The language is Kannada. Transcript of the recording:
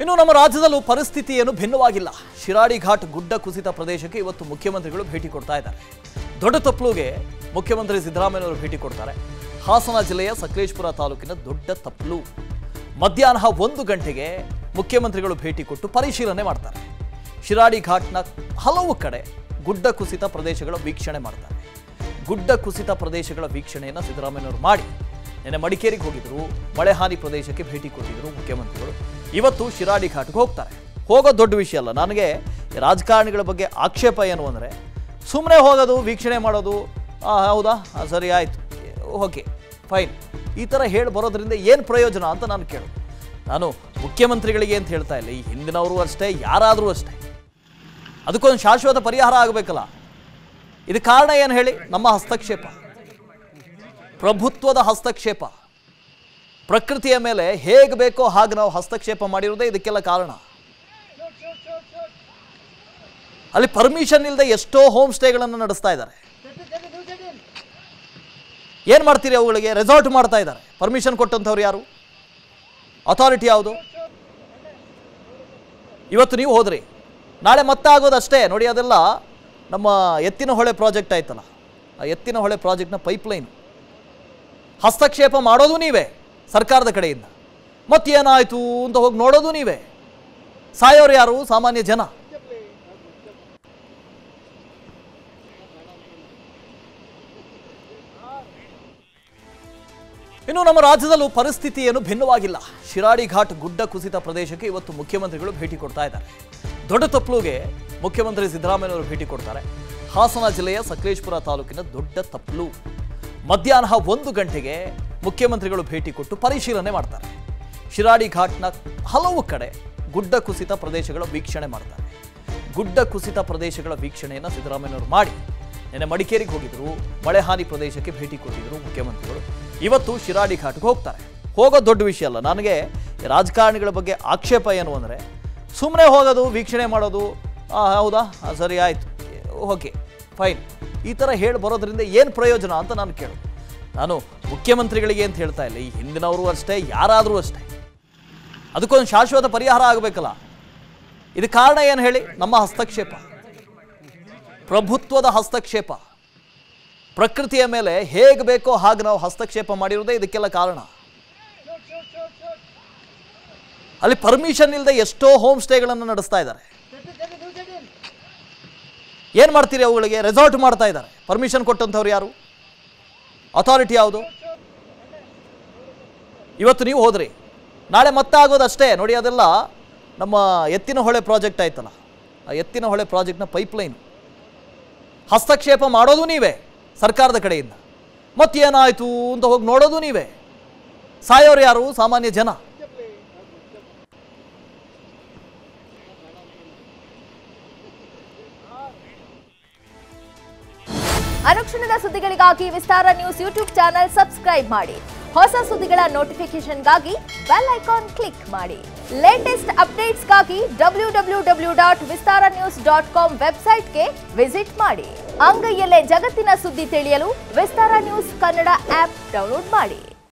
ಇನ್ನು ನಮ್ಮ ರಾಜ್ಯದಲ್ಲೂ ಪರಿಸ್ಥಿತಿ ಏನು ಭಿನ್ನವಾಗಿಲ್ಲ ಶಿರಾಡಿ ಘಾಟ್ ಗುಡ್ಡ ಕುಸಿತ ಪ್ರದೇಶಕ್ಕೆ ಇವತ್ತು ಮುಖ್ಯಮಂತ್ರಿಗಳು ಭೇಟಿ ಕೊಡ್ತಾ ಇದ್ದಾರೆ ದೊಡ್ಡ ತಪ್ಲುಗೆ ಮುಖ್ಯಮಂತ್ರಿ ಸಿದ್ದರಾಮಯ್ಯನವರು ಭೇಟಿ ಕೊಡ್ತಾರೆ ಹಾಸನ ಜಿಲ್ಲೆಯ ಸಕಲೇಶ್ಪುರ ತಾಲೂಕಿನ ದೊಡ್ಡ ತಪ್ಲು ಮಧ್ಯಾಹ್ನ ಒಂದು ಗಂಟೆಗೆ ಮುಖ್ಯಮಂತ್ರಿಗಳು ಭೇಟಿ ಕೊಟ್ಟು ಪರಿಶೀಲನೆ ಮಾಡ್ತಾರೆ ಶಿರಾಡಿ ಘಾಟ್ನ ಹಲವು ಕಡೆ ಗುಡ್ಡ ಕುಸಿತ ಪ್ರದೇಶಗಳ ವೀಕ್ಷಣೆ ಮಾಡ್ತಾರೆ ಗುಡ್ಡ ಕುಸಿತ ಪ್ರದೇಶಗಳ ವೀಕ್ಷಣೆಯನ್ನು ಸಿದ್ದರಾಮಯ್ಯನವರು ಮಾಡಿ ನಿನ್ನೆ ಮಡಿಕೇರಿಗೆ ಹೋಗಿದ್ರು ಮಳೆ ಹಾನಿ ಪ್ರದೇಶಕ್ಕೆ ಭೇಟಿ ಕೊಟ್ಟಿದ್ರು ಮುಖ್ಯಮಂತ್ರಿಗಳು ಇವತ್ತು ಶಿರಾಡಿ ಘಾಟ್ಗೆ ಹೋಗ್ತಾರೆ ಹೋಗೋದು ದೊಡ್ಡ ವಿಷಯ ಅಲ್ಲ ನನಗೆ ರಾಜಕಾರಣಿಗಳ ಬಗ್ಗೆ ಆಕ್ಷೇಪ ಏನು ಅಂದರೆ ಸುಮ್ಮನೆ ಹೋಗೋದು ವೀಕ್ಷಣೆ ಮಾಡೋದು ಆ, ಹೌದಾ ಆ, ಸರಿ ಆಯಿತು ಓಕೆ ಫೈನ್ ಈ ಥರ ಹೇಳಿ ಬರೋದ್ರಿಂದ ಏನು ಪ್ರಯೋಜನ ಅಂತ ನಾನು ಕೇಳು ನಾನು ಮುಖ್ಯಮಂತ್ರಿಗಳಿಗೆ ಅಂತ ಹೇಳ್ತಾ ಇಲ್ಲ ಈ ಹಿಂದಿನವರು ಅಷ್ಟೇ ಯಾರಾದರೂ ಅಷ್ಟೇ ಅದಕ್ಕೊಂದು ಶಾಶ್ವತ ಪರಿಹಾರ ಆಗಬೇಕಲ್ಲ ಇದು ಕಾರಣ ಏನು ಹೇಳಿ ನಮ್ಮ ಹಸ್ತಕ್ಷೇಪ ಪ್ರಭುತ್ವದ ಹಸ್ತಕ್ಷೇಪ ಪ್ರಕೃತಿಯ ಮೇಲೆ ಹೇಗೆ ಬೇಕೋ ಹಾಗೆ ನಾವು ಹಸ್ತಕ್ಷೇಪ ಮಾಡಿರೋದೇ ಇದಕ್ಕೆಲ್ಲ ಕಾರಣ ಅಲ್ಲಿ ಪರ್ಮಿಷನ್ ಇಲ್ಲದೆ ಎಷ್ಟೋ ಹೋಮ್ ಸ್ಟೇಗಳನ್ನು ನಡೆಸ್ತಾ ಇದ್ದಾರೆ ಏನು ಮಾಡ್ತೀರಿ ಅವುಗಳಿಗೆ ರೆಸಾರ್ಟ್ ಮಾಡ್ತಾ ಇದ್ದಾರೆ ಪರ್ಮಿಷನ್ ಕೊಟ್ಟಂಥವ್ರು ಯಾರು ಅಥಾರಿಟಿ ಯಾವುದು ಇವತ್ತು ನೀವು ಹೋದ್ರಿ ನಾಳೆ ಮತ್ತೆ ಆಗೋದು ಅಷ್ಟೇ ನೋಡಿ ಅದೆಲ್ಲ ನಮ್ಮ ಎತ್ತಿನ ಹೊಳೆ ಪ್ರಾಜೆಕ್ಟ್ ಆಯ್ತಲ್ಲ ಆ ಎತ್ತಿನ ಹೊಳೆ ಪ್ರಾಜೆಕ್ಟ್ನ ಪೈಪ್ಲೈನ್ ಹಸ್ತಕ್ಷೇಪ ಮಾಡೋದು ನೀವೇ ಸರ್ಕಾರದ ಕಡೆಯಿಂದ ಮತ್ತೇನಾಯಿತು ಅಂತ ಹೋಗಿ ನೋಡೋದು ನೀವೇ ಸಾಯೋರು ಯಾರು ಸಾಮಾನ್ಯ ಜನ ಇನ್ನು ನಮ್ಮ ರಾಜ್ಯದಲ್ಲೂ ಪರಿಸ್ಥಿತಿ ಏನು ಭಿನ್ನವಾಗಿಲ್ಲ ಶಿರಾಡಿ ಘಾಟ್ ಗುಡ್ಡ ಕುಸಿತ ಪ್ರದೇಶಕ್ಕೆ ಇವತ್ತು ಮುಖ್ಯಮಂತ್ರಿಗಳು ಭೇಟಿ ಕೊಡ್ತಾ ಇದ್ದಾರೆ ದೊಡ್ಡ ತಪ್ಲುಗೆ ಮುಖ್ಯಮಂತ್ರಿ ಸಿದ್ದರಾಮಯ್ಯನವರು ಭೇಟಿ ಕೊಡ್ತಾರೆ ಹಾಸನ ಜಿಲ್ಲೆಯ ಸಕಲೇಶ್ಪುರ ತಾಲೂಕಿನ ದೊಡ್ಡ ತಪ್ಲು ಮಧ್ಯಾಹ್ನ ಒಂದು ಗಂಟೆಗೆ ಮುಖ್ಯಮಂತ್ರಿಗಳು ಭೇಟಿ ಕೊಟ್ಟು ಪರಿಶೀಲನೆ ಮಾಡ್ತಾರೆ ಶಿರಾಡಿ ಘಾಟ್ನ ಹಲವು ಕಡೆ ಗುಡ್ಡ ಕುಸಿತ ಪ್ರದೇಶಗಳ ವೀಕ್ಷಣೆ ಮಾಡ್ತಾರೆ ಗುಡ್ಡ ಕುಸಿತ ಪ್ರದೇಶಗಳ ವೀಕ್ಷಣೆಯನ್ನು ಸಿದ್ದರಾಮಯ್ಯನವರು ಮಾಡಿ ನಿನ್ನೆ ಮಡಿಕೇರಿಗೆ ಹೋಗಿದ್ರು ಮಳೆ ಹಾನಿ ಪ್ರದೇಶಕ್ಕೆ ಭೇಟಿ ಕೊಟ್ಟಿದ್ರು ಮುಖ್ಯಮಂತ್ರಿಗಳು ಇವತ್ತು ಶಿರಾಡಿ ಘಾಟ್ಗೆ ಹೋಗ್ತಾರೆ ಹೋಗೋದು ದೊಡ್ಡ ವಿಷಯ ಅಲ್ಲ ನನಗೆ ರಾಜಕಾರಣಿಗಳ ಬಗ್ಗೆ ಆಕ್ಷೇಪ ಏನು ಅಂದರೆ ಸುಮ್ಮನೆ ಹೋಗೋದು ವೀಕ್ಷಣೆ ಮಾಡೋದು ಆ, ಹೌದಾ ಆ, ಸರಿ ಆಯಿತು ಓಕೆ ಫೈನ್ ಈ ಥರ ಹೇಳಿ ಬರೋದ್ರಿಂದ ಏನು ಪ್ರಯೋಜನ ಅಂತ ನಾನು ಕೇಳು ನಾನು ಮುಖ್ಯಮಂತ್ರಿಗಳಿಗೆ ಅಂತ ಹೇಳ್ತಾ ಇಲ್ಲ ಈ ಹಿಂದಿನವರು ಅಷ್ಟೇ ಯಾರಾದರೂ ಅಷ್ಟೇ ಅದಕ್ಕೊಂದು ಶಾಶ್ವತ ಪರಿಹಾರ ಆಗಬೇಕಲ್ಲ ಇದು ಕಾರಣ ಏನು ಹೇಳಿ ನಮ್ಮ ಹಸ್ತಕ್ಷೇಪ ಪ್ರಭುತ್ವದ ಹಸ್ತಕ್ಷೇಪ ಪ್ರಕೃತಿಯ ಮೇಲೆ ಹೇಗೆ ಬೇಕೋ ಹಾಗೆ ನಾವು ಹಸ್ತಕ್ಷೇಪ ಮಾಡಿರೋದೇ ಇದಕ್ಕೆಲ್ಲ ಕಾರಣ ಅಲ್ಲಿ ಪರ್ಮಿಷನ್ ಇಲ್ಲದೆ ಎಷ್ಟೋ ಹೋಮ್ ಸ್ಟೇಗಳನ್ನು ನಡೆಸ್ತಾ ಇದ್ದಾರೆ ಏನು ಮಾಡ್ತೀರಿ ಅವುಗಳಿಗೆ ರೆಸಾರ್ಟ್ ಮಾಡ್ತಾ ಇದ್ದಾರೆ ಪರ್ಮಿಷನ್ ಕೊಟ್ಟಂಥವ್ರು ಯಾರು ಅಥಾರಿಟಿ ಯಾವುದು ಇವತ್ತು ನೀವು ಹೋದ್ರಿ ನಾಳೆ ಮತ್ತೆ ಆಗೋದು ಅಷ್ಟೇ ನೋಡಿ ಅದೆಲ್ಲ ನಮ್ಮ ಎತ್ತಿನ ಹೊಳೆ ಪ್ರಾಜೆಕ್ಟ್ ಆಯ್ತಲ್ಲ ಆ ಎತ್ತಿನ ಹೊಳೆ ಪ್ರಾಜೆಕ್ಟ್ನ ಪೈಪ್ಲೈನ್ ಹಸ್ತಕ್ಷೇಪ ಮಾಡೋದು ನೀವೇ ಸರ್ಕಾರದ ಕಡೆಯಿಂದ ಮತ್ತೇನಾಯಿತು ಅಂತ ಹೋಗಿ ನೋಡೋದು ನೀವೇ ಸಾಯೋರು ಯಾರು ಸಾಮಾನ್ಯ ಜನ ಅನುಕ್ಷಣದ ಸುದ್ದಿಗಳಿಗಾಗಿ Vistara news YouTube channel subscribe ಮಾಡಿ ಹೊಸ ಸುದ್ದಿಗಳ ನೋಟಿಫಿಕೇಶನ್ಗಾಗಿ ಬೆಲ್ ಐಕಾನ್ ಕ್ಲಿಕ್ ಮಾಡಿ ಲೇಟೆಸ್ಟ್ ಅಪ್ಡೇಟ್ಸ್ಗಾಗಿ W W W dot Vistara news dot com ವೆಬ್ಸೈಟ್ಗೆ ವಿಸಿಟ್ ಮಾಡಿ ಅಂಗೈಯಲ್ಲೇ ಜಗತ್ತಿನ ಸುದ್ದಿ ತಿಳಿಯಲು Vistara news Kannada app download ಮಾಡಿ